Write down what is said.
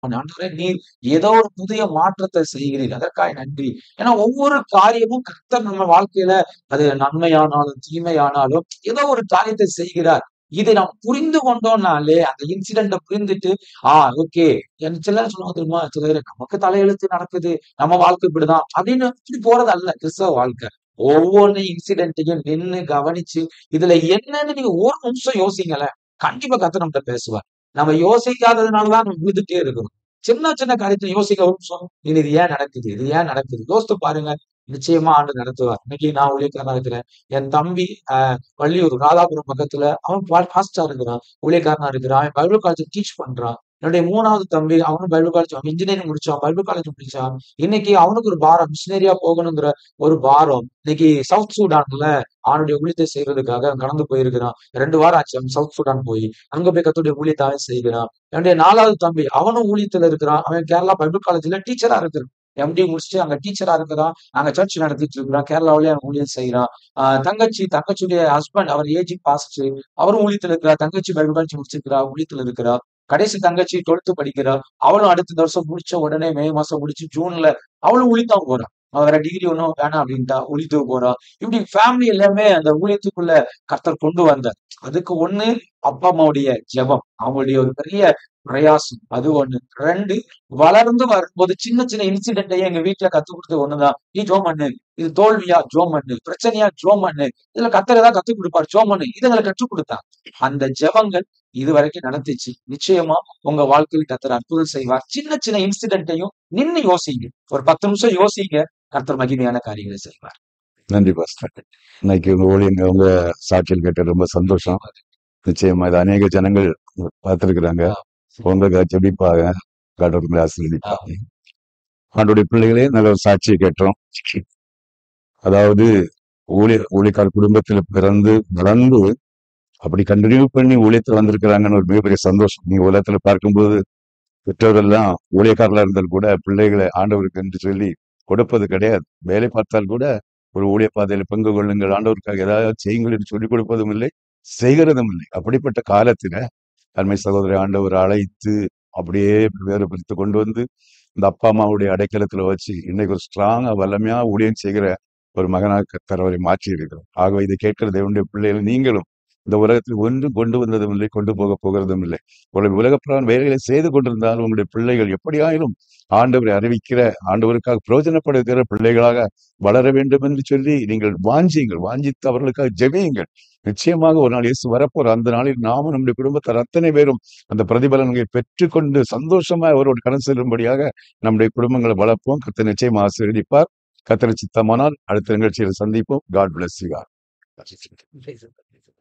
ஆண்டவரே நீர் ஏதோ ஒரு புதிய மாற்றத்தை செய்கிறீர் அதற்காக நன்றி ஏன்னா ஒவ்வொரு காரியமும் கர்த்தர் நம்ம வாழ்க்கையில அது நன்மையானாலும் தீமையானாலும் ஏதோ ஒரு காரியத்தை செய்கிறார் இதை நாம் புரிந்து கொண்டோம்னாலே அந்த இன்சிடென்ட புரிந்துட்டு ஆ ஓகே எனக்கு சில நேரம் சொல்லுவாங்க தெரியுமா சில பேர் நமக்கு தலையெழுத்து நடக்குது நம்ம வாழ்க்கை இப்படிதான் அப்படின்னு இப்படி போறது அல்ல கிறிஸ்தவ வாழ்க்கை ஒவ்வொரு இன்சிடென்ட்டையும் நின்னு கவனிச்சு இதுல என்னன்னு நீங்க ஒரு நிமிஷம் யோசிங்களேன் கண்டிப்பா கத்து நம்மகிட்ட பேசுவார் நம்ம யோசிக்காததுனாலதான் நம்ம விழுதுட்டே இருக்கிறோம் சின்ன சின்ன காரியத்தை யோசிக்க ஒரு நிமிஷம் இது இது ஏன் நடக்குது இது ஏன் நடக்குது யோசித்து பாருங்க நிச்சயமா ஆண்டு நடத்துவார் இன்னைக்கு நான் ஊழியக்காரனா இருக்கிறேன் என் தம்பி ஆஹ் வள்ளியூர் ராதாபுரம் பக்கத்துல அவன் பாஸ்டா இருக்கிறான் ஊழியக்காரனா இருக்கிறான் அவன் பைபிள் காலேஜ் டீச் பண்றான் என்னுடைய மூணாவது தம்பி அவனும் பைபிள் காலேஜ் அவன் இன்ஜினியரிங் முடிச்சான் பைபிள் காலேஜ் முடிச்சான் இன்னைக்கு அவனுக்கு ஒரு பாரம் மிஷினரியா போகணுங்கிற ஒரு பாரம் இன்னைக்கு சவுத் சூடான்ல அவனுடைய ஊழியத்தை செய்யறதுக்காக அவன் கடந்து போயிருக்கிறான் ரெண்டு வாரம் ஆச்சு அவன் சவுத் சூடான் போய் அங்க போய் கத்துடைய ஊழியத்தை அவன் செய்கிறான் என்னுடைய நாலாவது தம்பி அவனும் ஊழியத்துல இருக்கிறான் அவன் கேரளா பைபிள் காலேஜ்ல டீச்சரா இருக்கிறான் எம்டி முடிச்சுட்டு அங்க டீச்சரா இருக்கிறான் அங்க சர்ச் நடத்திட்டு இருக்கிறான் கேரளாவிலேயே அவன் ஊழியம் செய்யறான் ஆஹ் தங்கச்சி தங்கச்சியுடைய ஹஸ்பண்ட் அவர் ஏஜி பாஸ்ட் அவரும் ஊழியத்துல இருக்கிறா தங்கச்சி பைபிள் காலேஜ் முடிச்சிருக்கிறா ஊழியத்துல இருக்கிறா கடைசி தங்கச்சி டுவெல்த் வருஷம் அவளும் அடுத்த வருஷம் முடிச்ச உடனே மே மாசம் முடிச்சு ஜூன்ல அவளும் ஊழித்தான் போறான் அவ வேற டிகிரி ஒன்றும் வேணாம் அப்படின்ட்டா ஊழியத்துக்கு போறா இப்படி ஃபேமிலி எல்லாமே அந்த ஊழியத்துக்குள்ள கர்த்தர் கொண்டு வந்தார் அதுக்கு ஒண்ணு அப்பா அம்மாவுடைய ஜெபம் அவங்களுடைய ஒரு பெரிய பிரயாசம் அது ஒண்ணு ரெண்டு வளர்ந்து வரும்போது சின்ன சின்ன இன்சிடென்ட்டையே எங்க வீட்டுல கத்து கொடுத்தது ஒண்ணுதான் நீ ஜோம் பண்ணு இது தோல்வியா ஜோம் பண்ணு பிரச்சனையா ஜோம் பண்ணு இதுல கத்தர் ஏதாவது கத்துக் கொடுப்பார் ஜோம் பண்ணு இதுங்களை கற்றுக் கொடுத்தார் அந்த ஜெபங்கள் இது வரைக்கும் நடந்துச்சு நிச்சயமா உங்க வாழ்க்கையில் கத்தர் அற்புதம் செய்வார் சின்ன சின்ன இன்சிடென்ட்டையும் நின்னு யோசிங்க ஒரு பத்து நிமிஷம் யோசிங்க கர்த்தர் மகிமையான காரியங்களை செய்வார் நன்றி பாஸ்டர் இன்னைக்கு உங்க ஊழியங்க உங்க சாட்சியில் கேட்ட ரொம்ப சந்தோஷம் நிச்சயமா இது அநேக ஜனங்கள் பார்த்திருக்கிறாங்க உங்களுக்கு ஜெபிப்பாங்க கடவுள் ஆசீர்வதிப்பாங்க ஆண்டுடைய பிள்ளைகளே நல்ல ஒரு சாட்சியை கேட்டோம் அதாவது ஊழிய ஊழியக்கார குடும்பத்தில் பிறந்து வளர்ந்து அப்படி கண்டினியூ பண்ணி ஊழியத்தில் வந்திருக்கிறாங்கன்னு ஒரு மிகப்பெரிய சந்தோஷம் நீங்க உலகத்துல பார்க்கும்போது பெற்றோரெல்லாம் ஊழியக்காரர்களா இருந்தால் கூட பிள்ளைகளை ஆண்டவருக்கு என்று சொல்லி கொடுப்பது கிடையாது வேலை பார்த்தால் கூட ஒரு ஊழிய பாதையில பங்கு கொள்ளுங்கள் ஆண்டவருக்காக ஏதாவது செய்யுங்கள் என்று சொல்லிக் கொடுப்பதும் இல்லை செய்கிறதும் இல்லை அப்படிப்பட்ட காலத்துல அருமை சகோதரி ஆண்டவர் அழைத்து அப்படியே வேறுபடுத்தி கொண்டு வந்து இந்த அப்பா அம்மாவுடைய அடைக்கலத்துல வச்சு இன்னைக்கு ஒரு ஸ்ட்ராங்கா வல்லமையா ஊழியம் செய்கிற ஒரு மகனாக கர்த்தர் அவரை மாற்றி இருக்கிறோம் ஆகவே இதை கேட்கிற தேவனுடைய பிள்ளைகள் நீங்களும் இந்த உலகத்தில் ஒன்றும் கொண்டு வந்ததும் இல்லை கொண்டு போக போகிறதும் இல்லை உங்களுடைய உலகப்பிரான் வேலைகளை செய்து கொண்டிருந்தால் உங்களுடைய பிள்ளைகள் எப்படியாயிலும் ஆண்டவரை அறிவிக்கிற ஆண்டவருக்காக பிரயோஜனப்படுகிற பிள்ளைகளாக வளர வேண்டும் என்று சொல்லி நீங்கள் வாஞ்சியுங்கள் வாஞ்சித்து அவர்களுக்காக ஜெபியுங்கள் நிச்சயமாக ஒரு நாள் இயேசு வரப்போற அந்த நாளில் நாமும் நம்முடைய குடும்பத்தார் அத்தனை பேரும் அந்த பிரதிபலன்களை பெற்றுக்கொண்டு சந்தோஷமா அவரோடு கடன் செல்லும்படியாக நம்முடைய குடும்பங்களை வளர்ப்போம் கத்த நிச்சயம் ஆசீர்வதிப்பார் கத்தனை சித்தமானால் அடுத்த நிகழ்ச்சியில் சந்திப்போம் God bless you Praise the Lord.